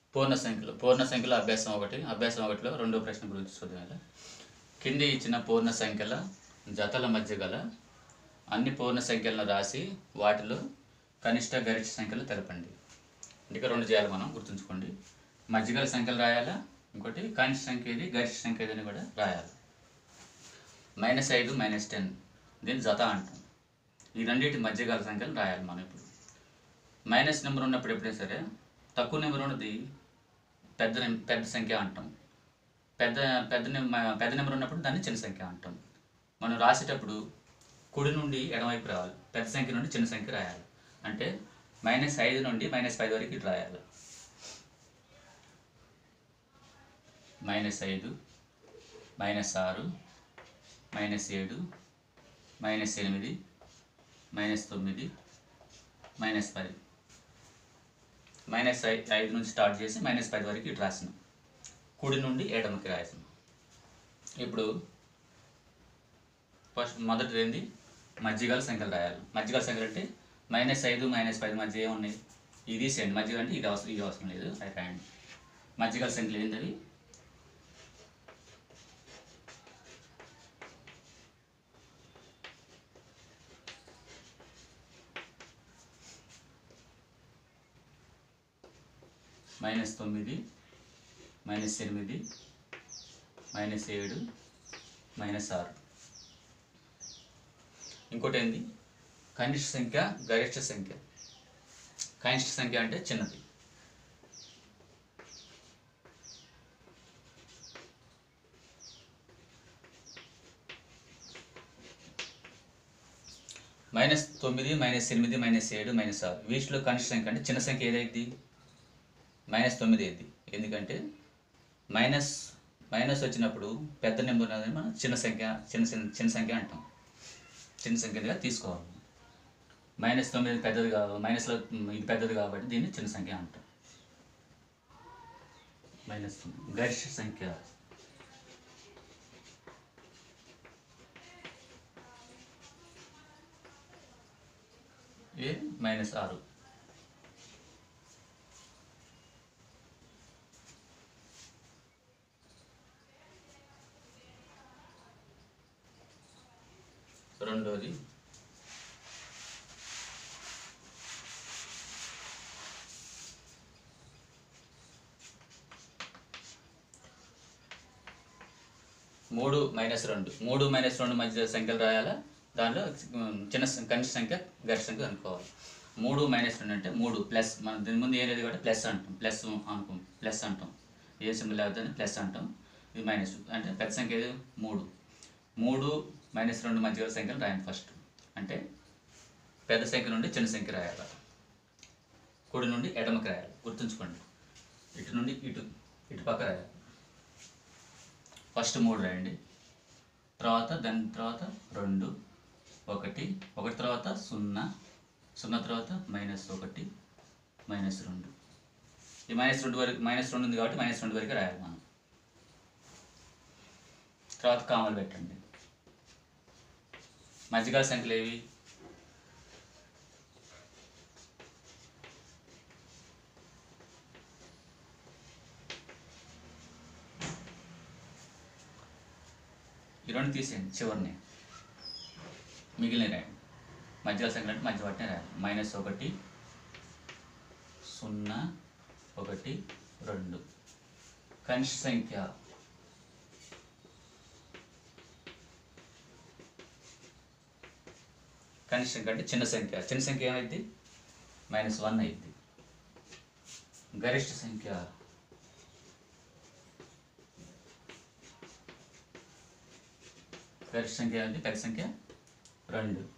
పూర్ణ సంఖ్యలో పూర్ణ సంఖ్యలో అభ్యాసం ఒకటి అభ్యాసం ఒకటిలో రెండో ప్రశ్న గురించి చూద్దాం కింది ఇచ్చిన పూర్ణ సంఖ్యల జతల మధ్య గల అన్ని పూర్ణ సంఖ్యలను రాసి వాటిలో కనిష్ట గరిష్ట సంఖ్యలు తెలపండి ఇంకా రెండు చేయాలి మనం గుర్తుంచుకోండి మధ్యగల సంఖ్యలు రాయాలా ఇంకోటి కనిష్ట సంఖ్య ఏది గరిష్ట సంఖ్య ఏదని కూడా రాయాలి మైనస్ ఐదు మైనస్ టెన్ దీన్ని జత అంటాం ఈ రెండింటి మధ్యగల సంఖ్యలు రాయాలి మనం ఇప్పుడు మైనస్ నెంబర్ ఉన్నప్పుడు ఎప్పుడైనా సరే తక్కువ నెంబర్ ఉన్నది పెద్ద నెం- పెద్ద సంఖ్య అంటాం పెద్ద పెద్ద నెం- పెద్ద నెంబర్ ఉన్నప్పుడు దాన్ని చిన్న సంఖ్య అంటాం మనం రాసేటప్పుడు కుడి నుండి ఎడమవైపు రావాలి పెద్ద సంఖ్య నుండి చిన్న సంఖ్య రాయాలి అంటే మైనస్ ఐదు నుండి మైనస్ పది వరకు ఇటు రాయాలి మైనస్ ఐదు మైనస్ ఆరు మైనస్ ఏడు మైనస్ ఎనిమిది మైనస్ తొమ్మిది మైనస్ పది మైనస్ ఐ- ఐదు నుంచి స్టార్ట్ చేసి మైనస్ పది వరకు ఇటు రాసినాం కుడి నుండి ఎడమకి రాసినాం ఇప్పుడు ఫస్ట్ మొదటిది ఏంది మధ్యగల సంఖ్యలు రాయాలి మధ్యగల సంఖ్యలు అంటే మైనస్ ఐదు మైనస్ పది మధ్య ఏమున్నాయి ఇది సేండి మధ్యగల అంటే ఇది అవసరం ఇది అవసరం లేదు అది రాయండి మధ్యగల సంఖ్యలు ఏంటవి మైనస్ తొమ్మిది మైనస్ ఎనిమిది మైనస్ ఏడు మైనస్ ఆరు ఇంకోటి ఏంది కనిష్ట సంఖ్య గరిష్ట సంఖ్య కనిష్ట సంఖ్య అంటే చిన్నది మైనస్ తొమ్మిది మైనస్ ఎనిమిది మైనస్ ఏడు మైనస్ ఆరు వీటిలో కనిష్ట సంఖ్య అంటే చిన్న సంఖ్య ఏదైంది మైనస్ తొమ్మిది అయింది ఎందుకంటే మైనస్ మైనస్ వచ్చినప్పుడు పెద్ద నెంబర్ అనేది మనం చిన్న సంఖ్య చిన్న చిన్న చిన్న సంఖ్య అంటాం చిన్న సంఖ్యగా తీసుకోవాలి మైనస్ తొమ్మిది పెద్దది కాదు మైనస్లో ఇది పెద్దది కాబట్టి దీన్ని చిన్న సంఖ్య అంటాం మైనస్ తొమ్మిది గరిష్ట సంఖ్య ఏ మైనస్ ఆరు రెండోది మూడు మైనస్ రెండు మూడు మైనస్ రెండు మధ్య సంఖ్యలు రాయాలా దాంట్లో ఉమ్, చిన్న సం- కనిష్ట సంఖ్య గరిష్ట సంఖ్య అనుకోవాలి మూడు మైనస్ రెండు అంటే మూడు ప్లస్ మనం దీని ముందు ఏం లేదు కాబట్టి ప్లస్ అంటాం ప్లస్ అనుకో ప్లస్ అంటాం ఏ సింబల్ లేకపోతే ప్లస్ అంటాం ఇది మైనస్ అంటే పెద్ద సంఖ్య ఏది మూడు మూడు మైనస్ రెండు మధ్య గల సంఖ్యలు రాయండి ఫస్ట్ అంటే పెద్ద సంఖ్య నుండి చిన్న సంఖ్య రాయాలి కుడి నుండి ఎడమకి రాయాలి గుర్తుంచుకోండి ఇటు నుండి ఇటు ఇటు పక్క రాయాలి ఫస్ట్ మూడు రాయండి తర్వాత దాని తర్వాత రెండు ఒకటి ఒకటి తర్వాత సున్నా సున్నా తర్వాత మైనస్ ఒకటి మైనస్ రెండు ఈ మైనస్ రెండు వరకు మైనస్ రెండు ఉంది కాబట్టి మైనస్ రెండు వరకు రాయాలి మనం తర్వాత కామలు పెట్టండి మధ్యకాల సంఖ్యలు ఏవి ఈ రెండు తీసేయండి చివరిని మిగిలిన రాయండి మధ్యలో సంఖ్యలు అంటే మధ్య వాటిని రాయాలి మైనస్ ఒకటి సున్నా ఒకటి రెండు కనిష్ట సంఖ్య కనిష్ట సంఖ్య అంటే చిన్న సంఖ్య చిన్న సంఖ్య ఏమైంది మైనస్ వన్ అయింది గరిష్ట సంఖ్య గరిష్ట సంఖ్య ఏమైంది పెద్ద సంఖ్య రెండు